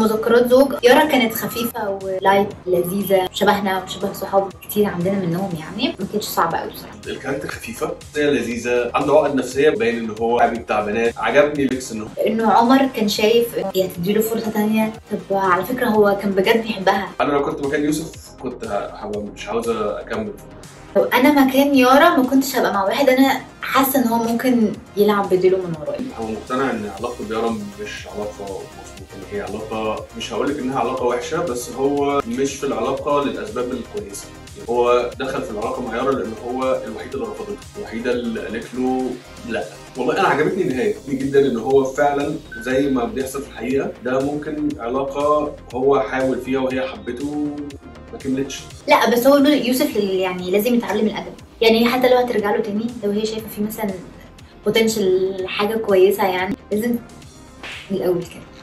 مذكرات زوج يارا كانت خفيفه ولايت لذيذه شبهنا وشبه صحاب كتير عندنا منهم يعني ما كانتش صعبه قوي بصراحه الكاركتر خفيفه هي لذيذه عنده عقد نفسيه باين ان هو حبيب بتاع بنات عجبني ميكس انه انه عمر كان شايف هي تديله فرصه تانية طب على فكره هو كان بجد بيحبها انا لو كنت مكان يوسف كنت هبقى مش عاوزه اكمل لو انا مكان يارا ما كنتش هبقى مع واحد انا حاسه ان هو ممكن يلعب بديله من ورايا هو مقتنع ان علاقته بيارا مش علاقه مظبوطه ان هي علاقه مش هقول لك انها علاقه وحشه بس هو مش في العلاقه للاسباب الكويسه يعني هو دخل في العلاقه مع يارا لان هو الوحيد اللي رفضته الوحيده اللي قالت له لا والله انا عجبتني النهايه دي جدا ان هو فعلا زي ما بيحصل في الحقيقه ده ممكن علاقه هو حاول فيها وهي حبته ما كملتش لا بس هو يوسف يعني لازم يتعلم الادب يعني حتى لو هترجع له تاني لو هي شايفه فيه مثلا بوتنشال حاجه كويسه يعني لازم من الاول كده